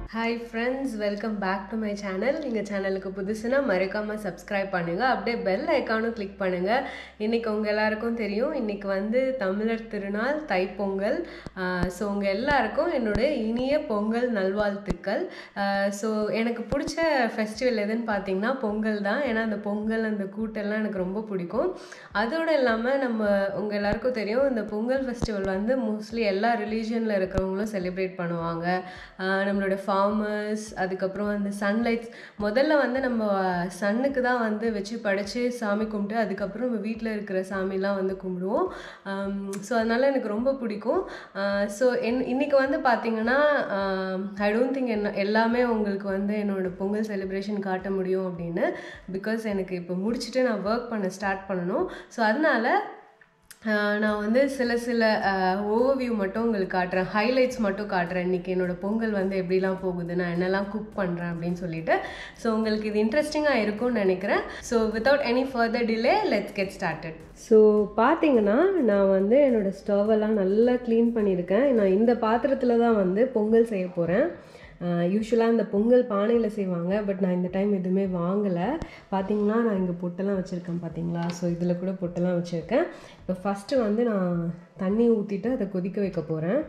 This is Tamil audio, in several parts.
hi friends welcome back to my channel நீங்கள் சேனலுக்கு புதுசுனா மறக்காமல் சப்ஸ்கிரைப் பண்ணுங்கள் அப்படியே பெல் ஐக்கானும் கிளிக் பண்ணுங்கள் இன்றைக்கி உங்கள் எல்லாருக்கும் தெரியும் இன்றைக்கி வந்து தமிழர் திருநாள் தைப்பொங்கல் ஸோ உங்கள் எல்லாருக்கும் என்னுடைய இனிய பொங்கல் நல்வாழ்த்துக்கள் ஸோ எனக்கு பிடிச்ச ஃபெஸ்டிவல் எதுன்னு பார்த்தீங்கன்னா பொங்கல் தான் ஏன்னா அந்த பொங்கல் அந்த கூட்டெல்லாம் எனக்கு ரொம்ப பிடிக்கும் அதோடு இல்லாமல் நம்ம உங்கள் எல்லாருக்கும் தெரியும் இந்த பொங்கல் ஃபெஸ்டிவல் வந்து மோஸ்ட்லி எல்லா ரிலீஜனில் இருக்கிறவங்களும் செலிப்ரேட் பண்ணுவாங்க ஆஹ் நம்மளோட ஃபார்மர்ஸ் அதுக்கப்புறம் அந்த சன்லைட்ஸ் முதல்ல வந்து நம்ம சன்னுக்கு தான் வந்து வச்சு படைச்சு சாமி கும்பிட்டு அதுக்கப்புறம் நம்ம வீட்டில் இருக்கிற சாமிலாம் வந்து கும்பிடுவோம் ஸோ அதனால் எனக்கு ரொம்ப பிடிக்கும் ஸோ என் இன்னைக்கு வந்து பார்த்தீங்கன்னா ஐ டோன்ட் திங்க் என்ன எல்லாமே உங்களுக்கு வந்து என்னோட பொங்கல் செலிப்ரேஷன் காட்ட முடியும் அப்படின்னு பிகாஸ் எனக்கு இப்போ முடிச்சுட்டு நான் ஒர்க் பண்ண ஸ்டார்ட் பண்ணணும் ஸோ அதனால ஆஹ் நான் வந்து சில சில ஓவர்வியூ மட்டும் உங்களுக்கு காட்டுறேன் ஹைலைட்ஸ் மட்டும் காட்டுறேன் இன்றைக்கி என்னோட பொங்கல் வந்து எப்படிலாம் போகுது நான் என்னெல்லாம் குக் பண்ணுறேன் அப்படின்னு சொல்லிட்டு ஸோ உங்களுக்கு இது இன்ட்ரெஸ்டிங்காக இருக்கும்னு நினைக்கிறேன் so without any further delay let's get started so பார்த்தீங்கன்னா நான் வந்து என்னோடய ஸ்டவ்வெல்லாம் நல்லா க்ளீன் பண்ணியிருக்கேன் நான் இந்த பாத்திரத்தில் தான் வந்து பொங்கல் செய்ய போகிறேன் யூஸ்வலாக இந்த பொங்கல் பானையில் செய்வாங்க பட் நான் இந்த டைம் எதுவுமே வாங்கலை பார்த்தீங்கன்னா நான் இங்கே பொட்டெல்லாம் வச்சுருக்கேன் பார்த்தீங்களா ஸோ இதில் கூட பொட்டெல்லாம் வச்சுருக்கேன் இப்போ ஃபஸ்ட்டு வந்து நான் தண்ணி ஊற்றிட்டு அதை கொதிக்க வைக்க போகிறேன்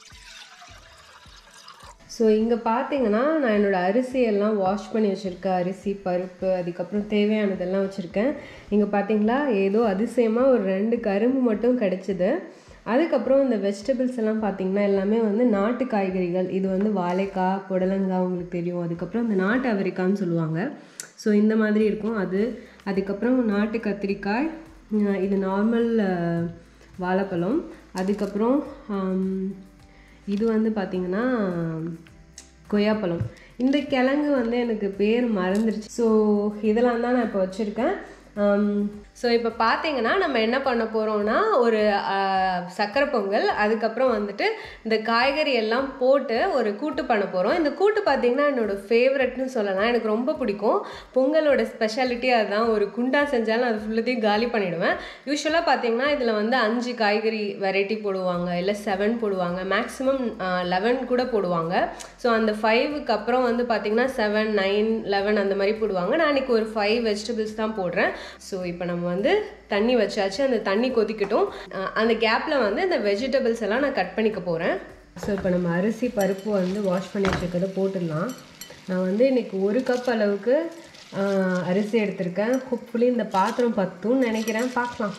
ஸோ இங்கே பார்த்தீங்கன்னா நான் என்னோடய அரிசியெல்லாம் வாஷ் பண்ணி வச்சுருக்கேன் அரிசி பருப்பு அதுக்கப்புறம் தேவையானதெல்லாம் வச்சுருக்கேன் இங்கே பார்த்தீங்களா ஏதோ அதிசயமாக ஒரு ரெண்டு கரும்பு மட்டும் கிடச்சிது அதுக்கப்புறம் இந்த வெஜிடபிள்ஸ் எல்லாம் பார்த்தீங்கன்னா எல்லாமே வந்து நாட்டு காய்கறிகள் இது வந்து வாழைக்காய் புடலங்காய் உங்களுக்கு தெரியும் அதுக்கப்புறம் இந்த நாட்டு அவரைக்கான்னு சொல்லுவாங்க ஸோ இந்த மாதிரி இருக்கும் அது அதுக்கப்புறம் நாட்டு கத்திரிக்காய் இது நார்மல் வாழைப்பழம் அதுக்கப்புறம் இது வந்து பார்த்திங்கன்னா கொய்யாப்பழம் இந்த கிழங்கு வந்து எனக்கு பேர் மறந்துடுச்சு ஸோ இதெல்லாம் தான் நான் இப்போ வச்சுருக்கேன் ஸோ இப்போ பார்த்தீங்கன்னா நம்ம என்ன பண்ண போகிறோம்னா ஒரு சக்கரை பொங்கல் அதுக்கப்புறம் வந்துட்டு இந்த காய்கறி எல்லாம் போட்டு ஒரு கூட்டு பண்ண போகிறோம் இந்த கூட்டு பார்த்தீங்கன்னா என்னோடய ஃபேவரெட்னு சொல்லலாம் எனக்கு ரொம்ப பிடிக்கும் பொங்கலோட ஸ்பெஷாலிட்டி அதுதான் ஒரு குண்டா செஞ்சாலும் அது ஃபுல்லத்தையும் காலி பண்ணிவிடுவேன் யூஸ்வலாக பார்த்தீங்கன்னா இதில் வந்து அஞ்சு காய்கறி வெரைட்டி போடுவாங்க இல்லை செவன் போடுவாங்க மேக்ஸிமம் லெவன் கூட போடுவாங்க ஸோ அந்த ஃபைவுக்கு அப்புறம் வந்து பார்த்தீங்கன்னா செவன் நைன் லெவன் அந்த மாதிரி போடுவாங்க நான் இன்றைக்கி ஒரு ஃபைவ் வெஜிடபிள்ஸ் தான் போடுறேன் ஸோ இப்போ நம்ம வந்து தண்ணி வச்சாச்சு அந்த தண்ணி கொதிக்கட்டும் அந்த கேப்பில் வந்து இந்த வெஜிடபிள்ஸ் எல்லாம் நான் கட் பண்ணிக்க போகிறேன் ஸோ இப்போ நம்ம அரிசி பருப்பு வந்து வாஷ் பண்ணி வச்சுருக்கிறத போட்டுடலாம் நான் வந்து இன்றைக்கி ஒரு கப் அளவுக்கு அரிசி எடுத்திருக்கேன் ஹோப்ஃபுல்லி இந்த பாத்திரம் பத்தும்னு நினைக்கிறேன் பார்க்கலாம்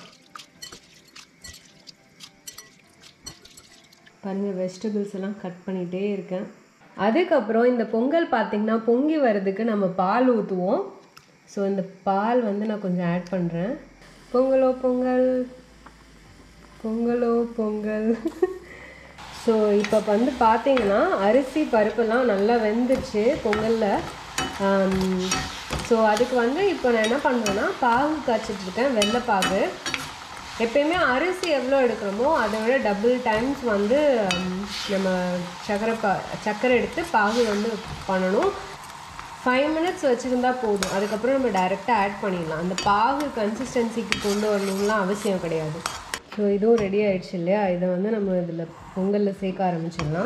பாருங்கள் வெஜிடபிள்ஸ் எல்லாம் கட் பண்ணிகிட்டே இருக்கேன் அதுக்கப்புறம் இந்த பொங்கல் பார்த்திங்கன்னா பொங்கி வர்றதுக்கு நம்ம பால் ஊற்றுவோம் ஸோ இந்த பால் வந்து நான் கொஞ்சம் ஆட் பண்ணுறேன் பொங்கலோ பொங்கல் பொங்கலோ பொங்கல் ஸோ இப்போ வந்து பார்த்தீங்கன்னா அரிசி பருப்பெல்லாம் நல்லா வெந்துச்சு பொங்கலில் ஸோ அதுக்கு வந்து இப்போ நான் என்ன பண்ணுறேன்னா பாகு காய்ச்சிட்ருக்கேன் வெள்ளைப்பாகு எப்பயுமே அரிசி எவ்வளோ எடுக்கிறோமோ அதை விட டபுள் டைம்ஸ் வந்து நம்ம சக்கரை பா சக்கரை எடுத்து பாகு வந்து பண்ணணும் ஃபைவ் மினிட்ஸ் வச்சுருந்தா போதும் அதுக்கப்புறம் நம்ம டைரெக்டாக ஆட் பண்ணிடலாம் அந்த பாகு கன்சிஸ்டன்சிக்கு கொண்டு வரணும்லாம் அவசியம் கிடையாது ஸோ இதுவும் ரெடி ஆயிடுச்சு இல்லையா இதை வந்து நம்ம இதில் பொங்கலில் சேர்க்க ஆரம்பிச்சிடலாம்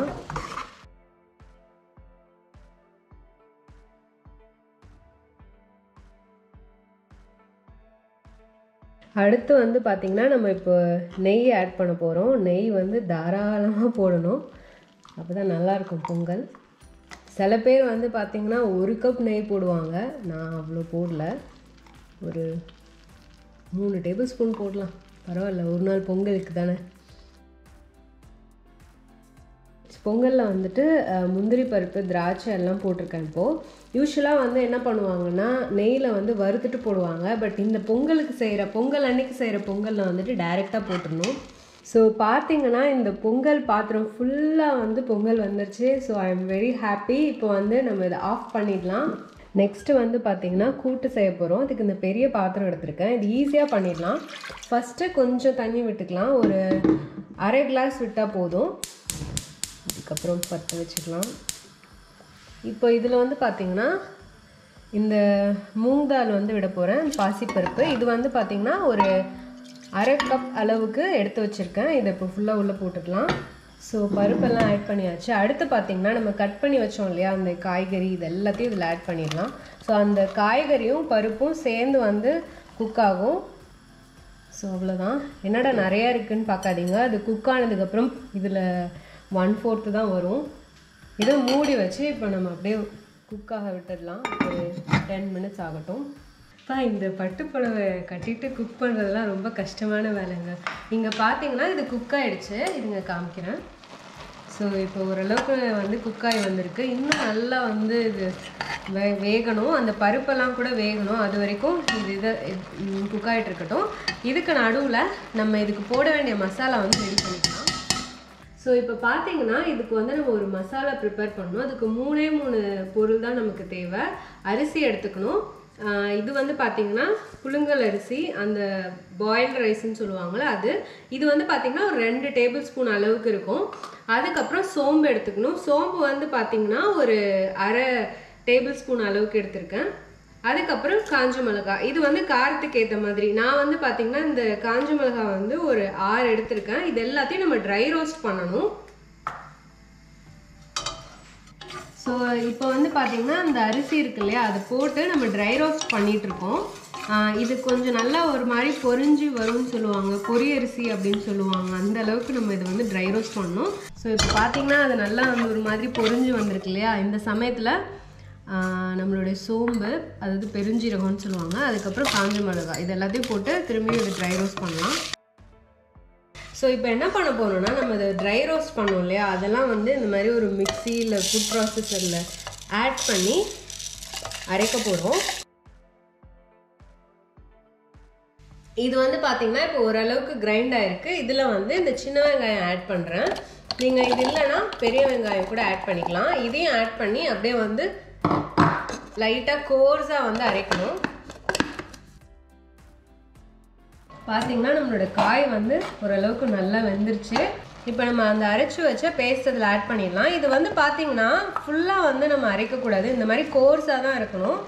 அடுத்து வந்து பார்த்திங்கன்னா நம்ம இப்போ நெய் ஆட் பண்ண போகிறோம் நெய் வந்து தாராளமாக போடணும் அப்போ தான் நல்லாயிருக்கும் பொங்கல் சில பேர் வந்து பார்த்திங்கன்னா ஒரு கப் நெய் போடுவாங்க நான் அவ்வளோ போடல ஒரு மூணு டேபிள் ஸ்பூன் போடலாம் பரவாயில்ல ஒரு நாள் பொங்கலுக்கு தானே பொங்கலில் வந்துட்டு முந்திரி பருப்பு திராட்சை எல்லாம் போட்டிருக்கேன் இப்போது யூஸ்வலாக வந்து என்ன பண்ணுவாங்கன்னா நெய்யில் வந்து வறுத்துட்டு போடுவாங்க பட் இந்த பொங்கலுக்கு செய்கிற பொங்கல் அன்னைக்கு செய்கிற பொங்கலில் வந்துட்டு டைரெக்டாக போட்டுடணும் ஸோ பார்த்தீங்கன்னா இந்த பொங்கல் பாத்திரம் ஃபுல்லாக வந்து பொங்கல் வந்துருச்சு so I am very happy இப்போ வந்து நம்ம இதை ஆஃப் பண்ணிடலாம் நெக்ஸ்ட்டு வந்து பார்த்திங்கன்னா கூட்டு செய்ய போகிறோம் இதுக்கு இந்த பெரிய பாத்திரம் எடுத்திருக்கேன் இது ஈஸியாக பண்ணிடலாம் ஃபஸ்ட்டு கொஞ்சம் தண்ணி விட்டுக்கலாம் ஒரு அரை கிளாஸ் விட்டால் போதும் அதுக்கப்புறம் பற்ற வச்சுக்கலாம் இப்போ இதில் வந்து பார்த்திங்கன்னா இந்த மூங் தால் வந்து விட போகிறேன் பாசிப்பருப்பு இது வந்து பார்த்திங்கன்னா ஒரு அரை கப் அளவுக்கு எடுத்து வச்சுருக்கேன் இதை இப்போ ஃபுல்லாக உள்ளே போட்டுக்கலாம் ஸோ பருப்பெல்லாம் ஆட் பண்ணியாச்சு அடுத்து பார்த்தீங்கன்னா நம்ம கட் பண்ணி வச்சோம் இல்லையா அந்த காய்கறி இது எல்லாத்தையும் இதில் ஆட் பண்ணிடலாம் ஸோ அந்த காய்கறியும் பருப்பும் சேர்ந்து வந்து குக் ஆகும் ஸோ அவ்வளோதான் என்னடா நிறையா இருக்குன்னு பார்க்காதீங்க அது குக் ஆனதுக்கப்புறம் இதில் ஒன் ஃபோர்த்து தான் வரும் இதை மூடி வச்சு இப்போ நம்ம அப்படியே குக்காக விட்டுடலாம் ஒரு டென் மினிட்ஸ் ஆகட்டும் அப்பா இந்த பட்டு புடவை கட்டிட்டு குக் பண்ணுறதுலாம் ரொம்ப கஷ்டமான வேலைங்க இங்கே பார்த்தீங்கன்னா இது குக் ஆயிடுச்சு இதுங்க காமிக்கிறேன் ஸோ இப்போ ஓரளவுக்கு வந்து குக்காய் வந்திருக்கு இன்னும் நல்லா வந்து இது வே வேகணும் அந்த பருப்பெல்லாம் கூட வேகணும் அது வரைக்கும் இது இதை குக் ஆகிட்டு இருக்கட்டும் இதுக்கு நடுவில் நம்ம இதுக்கு போட வேண்டிய மசாலா வந்து ரெடி பண்ணிக்கலாம் ஸோ இப்போ பார்த்தீங்கன்னா இதுக்கு வந்து நம்ம ஒரு மசாலா ப்ரிப்பேர் பண்ணணும் அதுக்கு மூணே மூணு பொருள் தான் நமக்கு தேவை அரிசி எடுத்துக்கணும் ஆஹ் இது வந்து பார்த்தீங்கன்னா புழுங்கல் அரிசி அந்த பாயில்டு ரைஸ்ன்னு சொல்லுவாங்கள்ல அது இது வந்து பார்த்தீங்கன்னா ஒரு ரெண்டு டேபிள் ஸ்பூன் அளவுக்கு இருக்கும் அதுக்கப்புறம் சோம்பு எடுத்துக்கணும் சோம்பு வந்து பார்த்தீங்கன்னா ஒரு அரை டேபிள் ஸ்பூன் அளவுக்கு எடுத்திருக்கேன் அதுக்கப்புறம் காஞ்ச மிளகாய் இது வந்து காரத்துக்கு ஏற்ற மாதிரி நான் வந்து பார்த்தீங்கன்னா இந்த காஞ்ச மிளகாய் வந்து ஒரு ஆறு எடுத்திருக்கேன் இது எல்லாத்தையும் நம்ம ட்ரை ரோஸ்ட் பண்ணணும் ஸோ இப்போ வந்து பார்த்தீங்கன்னா அந்த அரிசி இருக்கு இல்லையா அதை போட்டு நம்ம ட்ரை ரோஸ்ட் பண்ணிட்டு இருக்கோம் ஆஹ் இது கொஞ்சம் நல்லா ஒரு மாதிரி பொரிஞ்சு வரும்னு சொல்லுவாங்க பொரி அரிசி அப்படின்னு சொல்லுவாங்க அந்த அளவுக்கு நம்ம இதை வந்து ட்ரை ரோஸ்ட் பண்ணணும் ஸோ இப்போ பார்த்தீங்கன்னா அது நல்லா வந்து ஒரு மாதிரி பொரிஞ்சு வந்திருக்கு இல்லையா இந்த சமயத்தில் ஆஹ் நம்மளுடைய சோம்பு அதாவது பெருஞ்சீரகம்னு சொல்லுவாங்க அதுக்கப்புறம் காஞ்ச மிளகாய் இது எல்லாத்தையும் போட்டு திரும்பியும் இதை ட்ரை ரோஸ்ட் பண்ணலாம் ஸோ இப்போ என்ன பண்ண போறோம்னா நம்ம இதை ட்ரை ரோஸ்ட் பண்ணோம் இல்லையா அதெல்லாம் வந்து இந்த மாதிரி ஒரு மிக்ஸி இல்லை ஃபுட் ப்ராசஸரில் ஆட் பண்ணி அரைக்க போகிறோம் இது வந்து பார்த்தீங்கன்னா இப்போ ஓரளவுக்கு கிரைண்ட் ஆயிருக்கு இதில் வந்து இந்த சின்ன வெங்காயம் ஆட் பண்ணுறேன் நீங்கள் இது இல்லைன்னா பெரிய வெங்காயம் கூட ஆட் பண்ணிக்கலாம் இதையும் ஆட் பண்ணி அப்படியே வந்து லைட்டாக கோர்ஸாக வந்து அரைக்கணும் பார்த்தீங்கன்னா நம்மளோட காய் வந்து ஓரளவுக்கு நல்லா வெந்துருச்சு இப்போ நம்ம அந்த அரைச்சி வச்ச பேஸ்ட் அதில் ஆட் பண்ணிடலாம் இது வந்து பார்த்தீங்கன்னா ஃபுல்லாக வந்து நம்ம அரைக்கக்கூடாது இந்த மாதிரி கோர்ஸாக தான் இருக்கணும்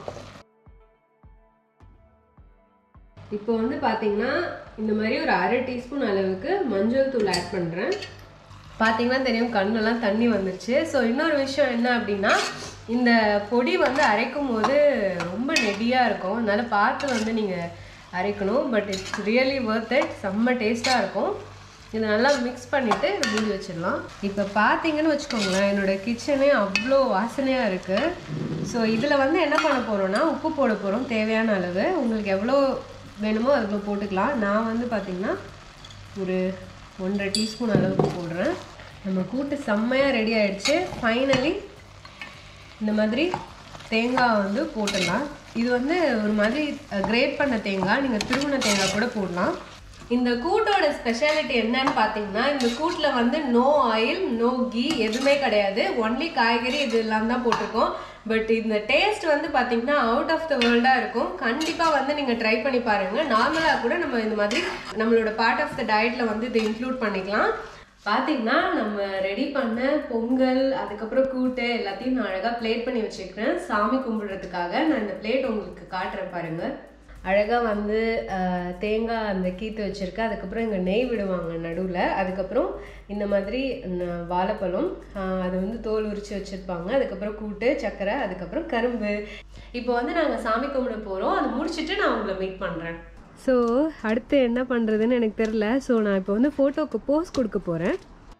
இப்போ வந்து பார்த்தீங்கன்னா இந்த மாதிரி ஒரு அரை டீஸ்பூன் அளவுக்கு மஞ்சள் தூள் ஆட் பண்ணுறேன் பார்த்தீங்கன்னா தெரியும் கண்ணெல்லாம் தண்ணி வந்துருச்சு ஸோ இன்னொரு விஷயம் என்ன அப்படின்னா இந்த பொடி வந்து அரைக்கும் போது ரொம்ப நெடியாக இருக்கும் அதனால பார்த்து வந்து நீங்கள் அரைக்கணும் but it's really worth it செம்ம டேஸ்ட்டாக இருக்கும் இதை நல்லா மிக்ஸ் பண்ணிவிட்டு மூடி வச்சிடலாம் இப்போ பார்த்தீங்கன்னு வச்சுக்கோங்களேன் என்னோட கிச்சனே அவ்வளோ வாசனையாக இருக்குது ஸோ இதில் வந்து என்ன பண்ண போகிறோன்னா உப்பு போட போகிறோம் தேவையான அளவு உங்களுக்கு எவ்வளோ வேணுமோ அவ்வளோ போட்டுக்கலாம் நான் வந்து பார்த்திங்கன்னா ஒரு ஒன்றரை டீஸ்பூன் அளவுக்கு போடுறேன் நம்ம கூட்டு செம்மையாக ரெடி ஆயிடுச்சு ஃபைனலி இந்த மாதிரி தேங்காய் வந்து போட்டுடலாம் இது வந்து ஒரு மாதிரி கிரேட் பண்ண தேங்காய் நீங்கள் திருவண்ண தேங்காய் கூட போடலாம் இந்த கூட்டோட ஸ்பெஷாலிட்டி என்னன்னு பார்த்தீங்கன்னா இந்த கூட்டில் வந்து நோ ஆயில் நோ கீ எதுவுமே கிடையாது ஒன்லி காய்கறி இது எல்லாம் தான் போட்டிருக்கோம் பட் இந்த டேஸ்ட் வந்து பார்த்தீங்கன்னா அவுட் ஆஃப் த வேர்ல்டாக இருக்கும் கண்டிப்பாக வந்து நீங்கள் ட்ரை பண்ணி பாருங்கள் நார்மலாக கூட நம்ம இந்த மாதிரி நம்மளோட பார்ட் ஆஃப் த டயட்டில் வந்து இதை இன்க்ளூட் பண்ணிக்கலாம் பார்த்தீங்கன்னா நம்ம ரெடி பண்ண பொங்கல் அதுக்கப்புறம் கூட்டு எல்லாத்தையும் நான் அழகாக பிளேட் பண்ணி வச்சுருக்கிறேன் சாமி கும்பிடுறதுக்காக நான் இந்த பிளேட் உங்களுக்கு காட்டுறேன் பாருங்கள் அழகாக வந்து அஹ், தேங்காய் அந்த கீத்து வச்சுருக்கேன் அதுக்கப்புறம் இங்கே நெய் விடுவாங்க நடுவில் அதுக்கப்புறம் இந்த மாதிரி ந- வாழைப்பழம் அஹ், அது வந்து தோல் உரித்து வச்சுருப்பாங்க அதுக்கப்புறம் கூட்டு சர்க்கரை அதுக்கப்புறம் கரும்பு இப்போ வந்து நாங்கள் சாமி கும்பிட போகிறோம் அதை முடிச்சுட்டு நான் உங்களை மீட் பண்ணுறேன் ஸோ அடுத்து என்ன பண்ணுறதுன்னு எனக்கு தெரில ஸோ நான் இப்போ வந்து ஃபோட்டோக்கு போஸ் கொடுக்க போகிறேன்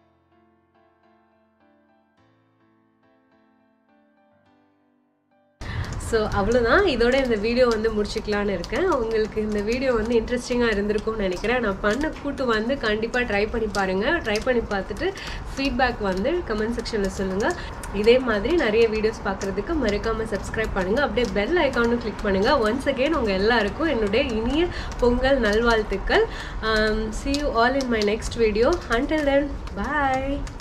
ஸோ அவ்வளோதான் இதோட இந்த வீடியோ வந்து முடிச்சுக்கலான்னு இருக்கேன் உங்களுக்கு இந்த வீடியோ வந்து இன்ட்ரெஸ்டிங்காக இருந்திருக்கும்னு நினைக்கிறேன் நான் பண்ண கூட்டு வந்து கண்டிப்பாக ட்ரை பண்ணி பாருங்கள் ட்ரை பண்ணி பார்த்துட்டு ஃபீட்பேக் வந்து கமெண்ட் செக்ஷனில் சொல்லுங்கள் இதே மாதிரி நிறைய வீடியோஸ் பார்க்குறதுக்கு மறக்காமல் சப்ஸ்கிரைப் பண்ணுங்கள் அப்படியே பெல் ஐக்கானும் கிளிக் பண்ணுங்கள் ஒன்ஸ் அகெயின் உங்கள் எல்லாருக்கும் என்னுடைய இனிய பொங்கல் நல்வாழ்த்துக்கள் see you all in my next video until then bye